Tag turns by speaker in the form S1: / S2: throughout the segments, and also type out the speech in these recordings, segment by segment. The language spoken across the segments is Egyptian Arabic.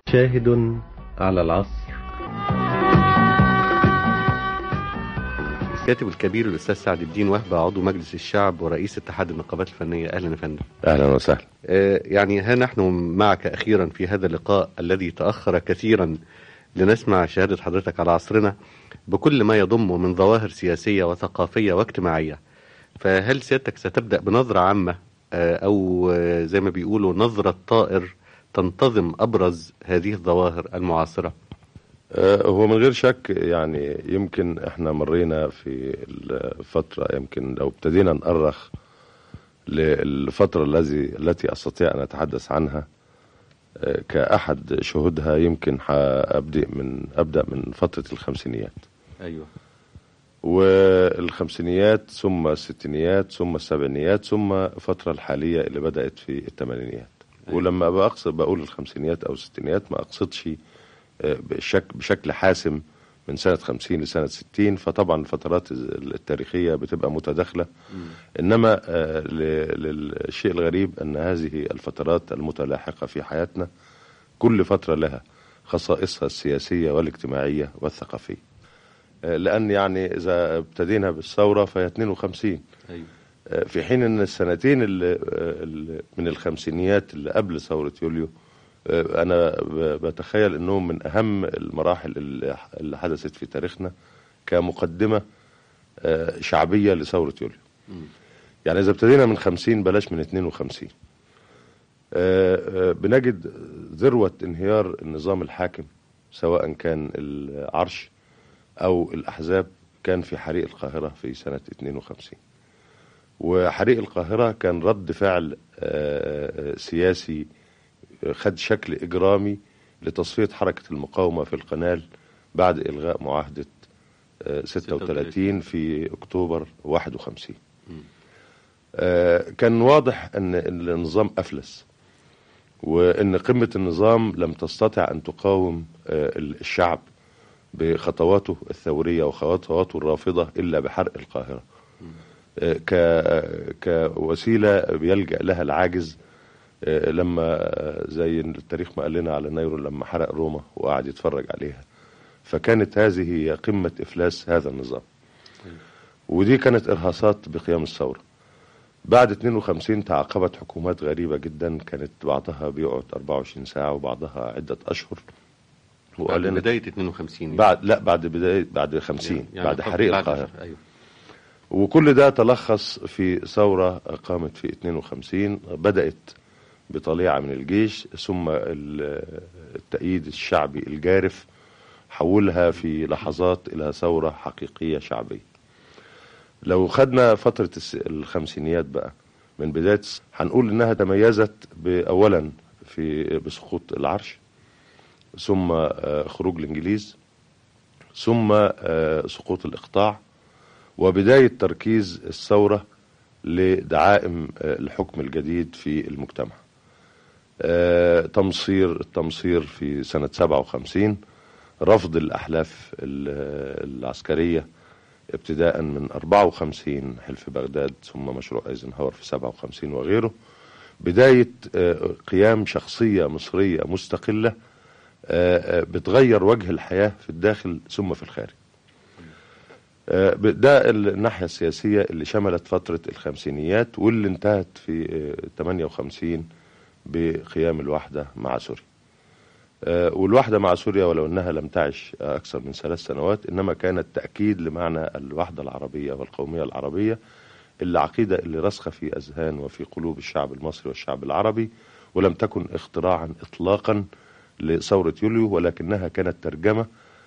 S1: شاهد على العصر
S2: الكاتب الكبير الاستاذ سعد الدين وهبه عضو مجلس الشعب ورئيس اتحاد النقابات الفنيه اهلا يا فندم
S3: اهلا وسهلا
S2: آه، يعني ها نحن معك اخيرا في هذا اللقاء الذي تاخر كثيرا لنسمع شهاده حضرتك على عصرنا بكل ما يضم من ظواهر سياسيه وثقافيه واجتماعيه فهل سيادتك ستبدا بنظره عامه آه، او آه، زي ما بيقولوا نظره طائر تنتظم ابرز هذه الظواهر المعاصره
S3: آه، هو من غير شك يعني يمكن احنا مرينا في الفترة يمكن لو ابتدينا نأرخ للفترة الذي التي استطيع ان اتحدث عنها آه، كأحد شهودها يمكن أبدأ من أبدأ من فترة الخمسينيات
S2: ايوه
S3: والخمسينيات ثم الستينيات ثم السبعينيات ثم الفترة الحالية اللي بدأت في الثمانينيات
S2: أيوة.
S3: ولما بقصد بقول الخمسينيات أو الستينيات ما أقصدش آه، بشك بشكل حاسم من سنة 50 لسنة 60 فطبعا الفترات التاريخية بتبقى متداخلة إنما آه، ل- للشيء الغريب أن هذه الفترات المتلاحقة في حياتنا كل فترة لها خصائصها السياسية والاجتماعية والثقافية آه، لأن يعني إذا ابتدينا بالثورة فهي 52
S2: ايوه
S3: آه، في حين ان السنتين اللي آه، اللي من الخمسينيات اللي قبل ثورة يوليو آه، انا ب- بتخيل انهم من اهم المراحل اللي اللي حدثت في تاريخنا كمقدمة آه، شعبية لثورة يوليو يعني اذا ابتدينا من 50 بلاش من 52 آه، آه، بنجد ذروة انهيار النظام الحاكم سواء كان العرش او الاحزاب كان في حريق القاهرة في سنة 52 وحريق القاهرة كان رد فعل آه، آه، سياسي آه، خد شكل إجرامي لتصفية حركة المقاومة في القنال بعد إلغاء معاهدة آه، 36 في أكتوبر 51 آه، كان واضح أن النظام أفلس وأن قمة النظام لم تستطع أن تقاوم آه، الشعب بخطواته الثورية وخطواته الرافضة إلا بحرق القاهرة ك كوسيله بيلجا لها العاجز آه، لما آه، زي التاريخ ما قال لنا على نيرون لما حرق روما وقعد يتفرج عليها فكانت هذه هي قمه افلاس هذا النظام ودي كانت ارهاصات بقيام الثوره بعد 52 تعاقبت حكومات غريبه جدا كانت بعضها بيقعد 24 ساعه وبعضها عده اشهر وقال
S2: بعد
S3: لنا
S2: بدايه 52
S3: بعد لا بعد بدايه بعد 50
S2: يعني
S3: بعد
S2: قبل-
S3: حريق
S2: بعد-
S3: القاهره
S2: ايوه
S3: وكل ده تلخص في ثورة قامت في 52 بدأت بطليعة من الجيش ثم ال- التأييد الشعبي الجارف حولها في لحظات إلى ثورة حقيقية شعبية لو خدنا فترة الس- الخمسينيات بقى من بداية هنقول إنها تميزت أولا في بسقوط العرش ثم آه، خروج الإنجليز ثم آه، سقوط الإقطاع وبداية تركيز الثورة لدعائم آه، الحكم الجديد في المجتمع آه، تمصير التمصير في سنة 57 رفض الأحلاف ال- العسكرية ابتداء من 54 حلف بغداد ثم مشروع ايزنهاور في 57 وغيره بداية آه، قيام شخصية مصرية مستقلة آه، آه، بتغير وجه الحياة في الداخل ثم في الخارج آه، ده الناحية السياسية اللي شملت فترة الخمسينيات واللي انتهت في آه، 58 بقيام الوحدة مع سوريا آه، والوحدة مع سوريا ولو أنها لم تعش أكثر من ثلاث سنوات إنما كانت تأكيد لمعنى الوحدة العربية والقومية العربية اللي عقيدة اللي رسخة في أذهان وفي قلوب الشعب المصري والشعب العربي ولم تكن اختراعا إطلاقا لثورة يوليو ولكنها كانت ترجمة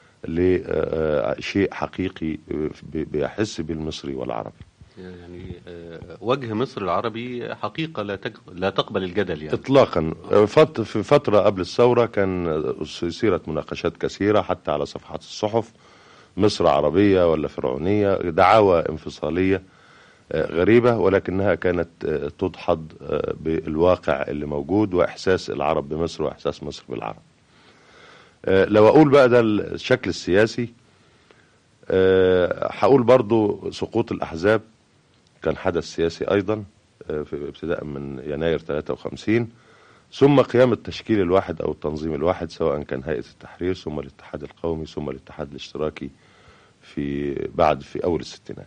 S3: لشيء حقيقي ب- بيحس بالمصري والعربي
S2: يعني آه، وجه مصر العربي حقيقة لا تق... لا تقبل الجدل يعني
S3: اطلاقا فت- في فتره قبل الثوره كان سيرت مناقشات كثيره حتى على صفحات الصحف مصر عربيه ولا فرعونيه دعاوى انفصاليه آه، غريبه ولكنها كانت آه، تدحض آه، بالواقع اللي موجود واحساس العرب بمصر واحساس مصر بالعرب آه، لو اقول بقى ده الشكل السياسي آه، هقول برضو سقوط الاحزاب كان حدث سياسي ايضا آه، في ابتداء من يناير 53 ثم قيام التشكيل الواحد او التنظيم الواحد سواء كان هيئه التحرير ثم الاتحاد القومي ثم الاتحاد الاشتراكي في بعد في اول الستينات.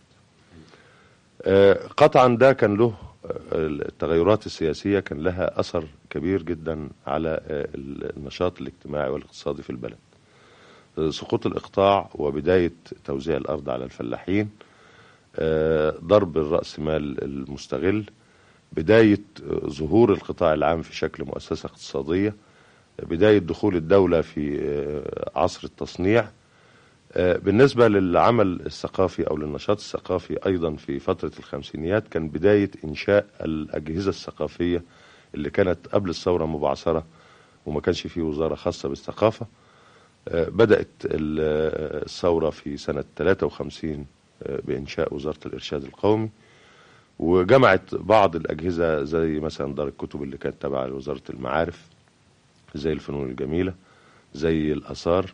S3: آه، قطعا ده كان له آه، التغيرات السياسيه كان لها اثر كبير جدا على آه، النشاط الاجتماعي والاقتصادي في البلد. آه، سقوط الاقطاع وبدايه توزيع الارض على الفلاحين آه، ضرب الراس مال المستغل بدايه آه، ظهور القطاع العام في شكل مؤسسه اقتصاديه بدايه دخول الدوله في آه، عصر التصنيع آه، بالنسبة للعمل الثقافي أو للنشاط الثقافي أيضا في فترة الخمسينيات كان بداية إنشاء الأجهزة الثقافية اللي كانت قبل الثورة مبعثرة وما كانش فيه وزارة خاصة بالثقافة آه، بدأت ال- آه، الثورة في سنة 53 آه، بإنشاء وزارة الإرشاد القومي وجمعت بعض الأجهزة زي مثلا دار الكتب اللي كانت تابعة لوزارة المعارف زي الفنون الجميلة زي الآثار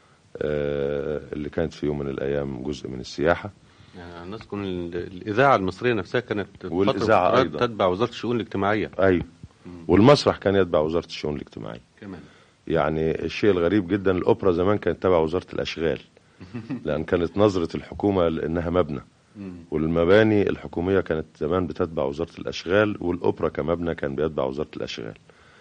S3: آه، اللي كانت في يوم من الأيام جزء من السياحة
S2: يعني نذكر ال- الاذاعه المصريه نفسها كانت في فترة
S3: والإذاعة
S2: من الفترات
S3: أيضا.
S2: تتبع وزاره الشؤون الاجتماعيه
S3: أيوة والمسرح كان يتبع وزارة الشؤون الاجتماعية
S2: كمان
S3: يعني الشيء الغريب جدا الأوبرا زمان كانت تبع وزارة الأشغال لأن كانت نظرة الحكومة لأنها مبنى والمباني الحكومية كانت زمان بتتبع وزارة الأشغال والأوبرا كمبنى كان بيتبع وزارة الأشغال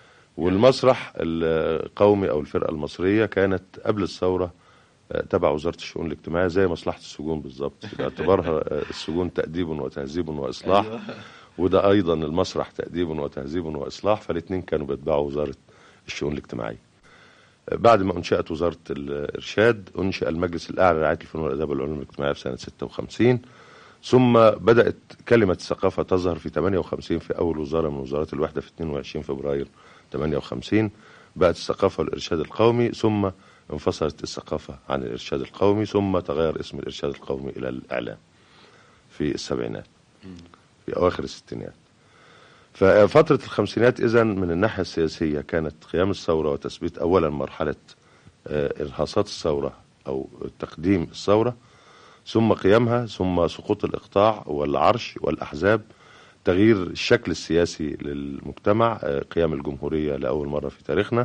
S3: والمسرح القومي أو الفرقة المصرية كانت قبل الثورة آه، تبع وزارة الشؤون الاجتماعية زي مصلحة السجون بالظبط باعتبارها آه، السجون تأديب وتهذيب وإصلاح وده أيضا المسرح تأديب وتهذيب وإصلاح فالاثنين كانوا بيتبعوا وزارة الشؤون الاجتماعية آه، بعد ما أنشأت وزارة الإرشاد أنشأ المجلس الأعلى لرعاية الفنون والآداب والعلوم الاجتماعية في سنة 56 ثم بدأت كلمة الثقافة تظهر في 58 في أول وزارة من وزارات الوحدة في 22 فبراير 58 بقت الثقافة والإرشاد القومي ثم انفصلت الثقافة عن الإرشاد القومي ثم تغير اسم الإرشاد القومي إلى الإعلام في السبعينات في أواخر الستينات ففترة الخمسينات إذن من الناحية السياسية كانت قيام الثورة وتثبيت أولا مرحلة آه، إرهاصات الثورة أو تقديم الثورة ثم قيامها ثم سقوط الإقطاع والعرش والأحزاب تغيير الشكل السياسي للمجتمع آه، قيام الجمهورية لأول مرة في تاريخنا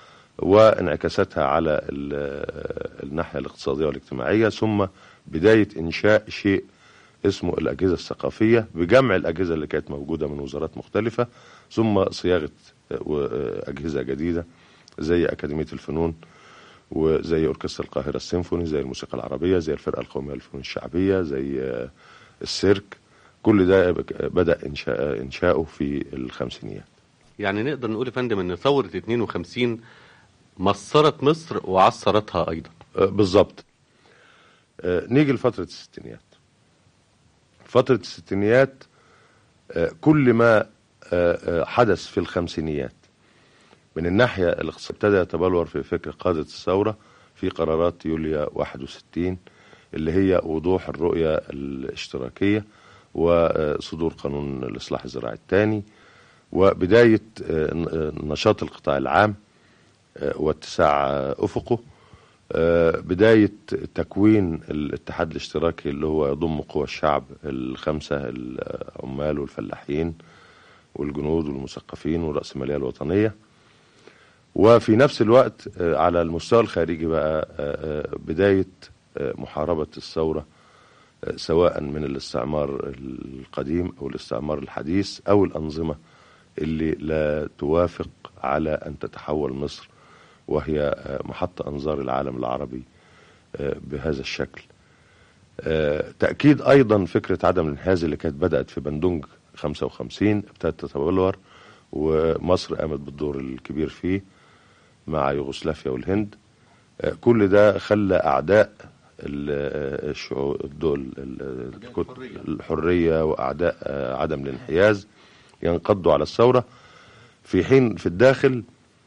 S3: وانعكاساتها على ال- الناحية الاقتصادية والاجتماعية ثم بداية إنشاء شيء اسمه الأجهزة الثقافية بجمع الأجهزة اللي كانت موجودة من وزارات مختلفة ثم صياغة آه، و- آه، أجهزة جديدة زي أكاديمية الفنون وزي أوركسترا القاهرة السيمفوني زي الموسيقى العربية زي الفرقة القومية للفنون الشعبية زي آه، السيرك كل ده بدأ إنشاء إنشاؤه في الخمسينيات
S2: يعني نقدر نقول يا فندم ان ثوره 52 مصرت مصر وعصرتها ايضا
S3: آه، بالظبط آه، نيجي لفترة الستينيات فترة الستينيات آه، كل ما آه، آه، حدث في الخمسينيات من الناحية الاقتصادية ابتدى يتبلور في فكر قادة الثورة في قرارات يوليو 61 اللي هي وضوح الرؤية الاشتراكية وصدور قانون الإصلاح الزراعي الثاني وبداية آه، ن- نشاط القطاع العام آه، واتساع آه، أفقه آه، بداية تكوين الاتحاد الاشتراكي اللي هو يضم قوى الشعب الخمسة العمال والفلاحين والجنود والمثقفين والرأسمالية الوطنية وفي نفس الوقت آه، على المستوى الخارجي بقى آه، آه، بداية آه، محاربة الثورة آه، سواء من الاستعمار القديم أو الاستعمار الحديث أو الأنظمة اللي لا توافق على أن تتحول مصر وهي آه، محط أنظار العالم العربي آه، بهذا الشكل آه، تأكيد أيضا فكرة عدم الانحياز اللي كانت بدأت في بندونج 55 ابتدت تتبلور ومصر قامت بالدور الكبير فيه مع يوغوسلافيا والهند آه، كل ده خلى أعداء ال- آه، الشعوب الدول ال-
S2: الحرية.
S3: الحرية وأعداء آه، عدم الانحياز ينقضوا على الثورة في حين في الداخل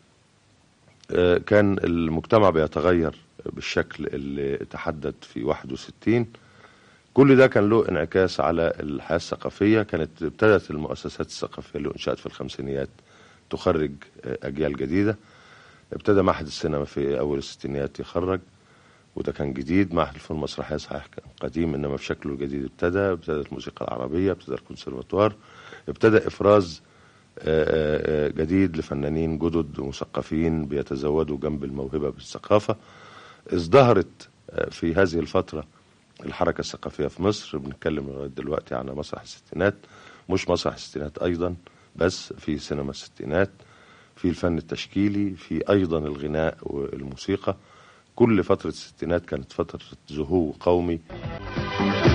S3: آه، كان المجتمع بيتغير بالشكل اللي تحدد في 61 كل ده كان له انعكاس على الحياة الثقافية كانت ابتدت المؤسسات الثقافية اللي انشأت في الخمسينيات تخرج آه، أجيال جديدة ابتدى معهد السينما في أول الستينيات يخرج وده كان جديد معهد الفنون المسرحية صحيح كان قديم إنما في شكله الجديد ابتدى ابتدت الموسيقى العربية ابتدى الكونسرفاتوار ابتدى إفراز آه، آه، جديد لفنانين جدد مثقفين بيتزودوا جنب الموهبة بالثقافة ازدهرت آه، في هذه الفترة الحركة الثقافية في مصر بنتكلم لغاية دلوقتي عن مسرح الستينات مش مسرح الستينات أيضا بس في سينما الستينات في الفن التشكيلي في أيضا الغناء والموسيقى كل فترة الستينات كانت فترة زهو قومي